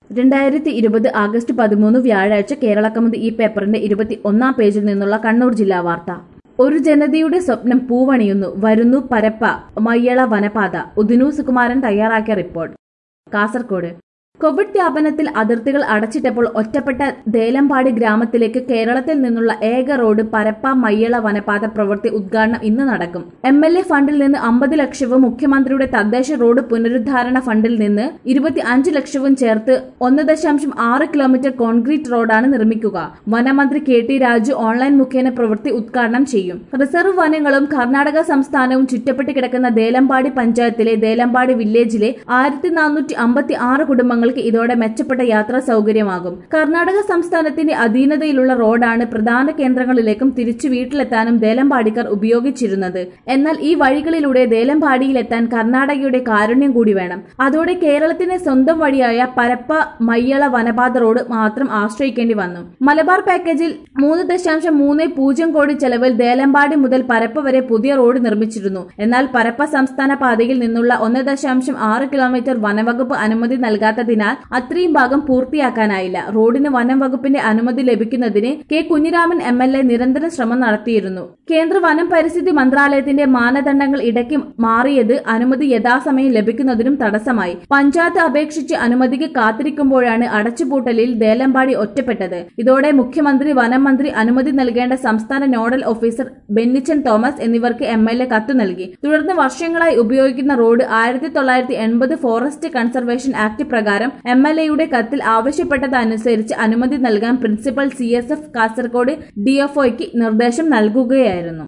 രണ്ടായിരത്തി ഇരുപത് ആഗസ്റ്റ് പതിമൂന്ന് വ്യാഴാഴ്ച കേരളക്കമത് ഈ പേപ്പറിന്റെ ഇരുപത്തി ഒന്നാം പേജിൽ നിന്നുള്ള കണ്ണൂർ ജില്ലാ വാർത്ത ഒരു ജനതയുടെ സ്വപ്നം പൂവണിയുന്നു വരുന്നു പരപ്പ മയ്യള വനപാത ഉദിനു സുകുമാരൻ തയ്യാറാക്കിയ റിപ്പോർട്ട് കാസർകോട് കോവിഡ് വ്യാപനത്തിൽ അതിർത്തികൾ അടച്ചിട്ടപ്പോൾ ഒറ്റപ്പെട്ട ദേലമ്പാടി ഗ്രാമത്തിലേക്ക് കേരളത്തിൽ നിന്നുള്ള ഏക റോഡ് പരപ്പ മയ്യള വനപാത പ്രവൃത്തി ഉദ്ഘാടനം ഇന്ന് നടക്കും എം എൽ എ ഫണ്ടിൽ നിന്ന് അമ്പത് ലക്ഷവും മുഖ്യമന്ത്രിയുടെ തദ്ദേശ റോഡ് പുനരുദ്ധാരണ ഫണ്ടിൽ നിന്ന് ഇരുപത്തി അഞ്ച് ലക്ഷവും ചേർത്ത് ഒന്ന് ദശാംശം ആറ് കിലോമീറ്റർ കോൺക്രീറ്റ് റോഡാണ് നിർമ്മിക്കുക വനമന്ത്രി കെ ടി രാജു ഓൺലൈൻ മുഖേന പ്രവൃത്തി ഉദ്ഘാടനം ചെയ്യും റിസർവ് വനങ്ങളും കർണാടക സംസ്ഥാനവും ചുറ്റപ്പെട്ട് കിടക്കുന്ന ദേലമ്പാടി പഞ്ചായത്തിലെ ദേലമ്പാടി വില്ലേജിലെ ആയിരത്തി നാനൂറ്റി അമ്പത്തി ആറ് കുടുംബങ്ങൾക്ക് ഇതോടെ മെച്ചപ്പെട്ട യാത്രാ സൗകര്യമാകും കർണാടക സംസ്ഥാനത്തിന്റെ അധീനതയിലുള്ള റോഡാണ് പ്രധാന കേന്ദ്രങ്ങളിലേക്കും തിരിച്ചു വീട്ടിലെത്താനും ദേലമ്പാടിക്കാർ ഉപയോഗിച്ചിരുന്നത് എന്നാൽ ഈ വഴികളിലൂടെ ദേലമ്പാടിയിലെത്താൻ കർണാടകയുടെ കാരുണ്യം കൂടി വേണം അതോടെ കേരളത്തിന്റെ സ്വന്തം വഴിയായ പരപ്പ മയ്യള വനപാത റോഡ് മാത്രം ആശ്രയിക്കേണ്ടി വന്നു മലബാർ പാക്കേജിൽ മൂന്ന് ദശാംശം മൂന്ന് പൂജ്യം കോടി ചെലവിൽ ദേലമ്പാടി മുതൽ പരപ്പ വരെ പുതിയ റോഡ് നിർമ്മിച്ചിരുന്നു എന്നാൽ പരപ്പ സംസ്ഥാന പാതയിൽ നിന്നുള്ള ഒന്ന് ദശാംശം ആറ് കിലോമീറ്റർ വനവകുപ്പ് അനുമതി നൽകാത്തതിനാൽ അത്രയും ഭാഗം പൂർത്തിയാക്കാനായില്ല റോഡിന് വനം വകുപ്പിന്റെ അനുമതി ലഭിക്കുന്നതിന് K Kunhiraman M L A നിരന്തര ശ്രമം നടത്തിയിരുന്നു കേന്ദ്ര വനം പരിസ്ഥിതി മന്ത്രാലയത്തിന്റെ മാനദണ്ഡങ്ങൾ ഇടയ്ക്ക് മാറിയത് അനുമതി യഥാസമയം ലഭിക്കുന്നതിനും തടസ്സമായി പഞ്ചായത്ത് അപേക്ഷിച്ച് അനുമതിക്ക് കാത്തിരിക്കുമ്പോഴാണ് അടച്ചുപൂട്ടലിൽ ദേലമ്പാടി ഒറ്റപ്പെട്ടത് ഇതോടെ മുഖ്യമന്ത്രി വനം മന്ത്രി അനുമതി നൽകേണ്ട സംസ്ഥാന നോഡൽ ഓഫീസർ ബെന്നിച്ചൻ തോമസ് എന്നിവർക്ക് എം എൽ എ കത്ത് നൽകി തുടർന്ന് വർഷങ്ങളായി ഉപയോഗിക്കുന്ന റോഡ് ആയിരത്തി തൊള്ളായിരത്തി എൺപത് ഫോറസ്റ്റ് കൺസർവേഷൻ ആക്ട് പ്രകാരം എം എൽ എയുടെ കത്തിൽ ആവശ്യപ്പെട്ടതനുസരിച്ച് അനുമതി നൽകാൻ principal C S F Kasaragod ഡിഎഫ്ഒയ്ക്ക് നിർദ്ദേശം നൽകുകയായിരുന്നു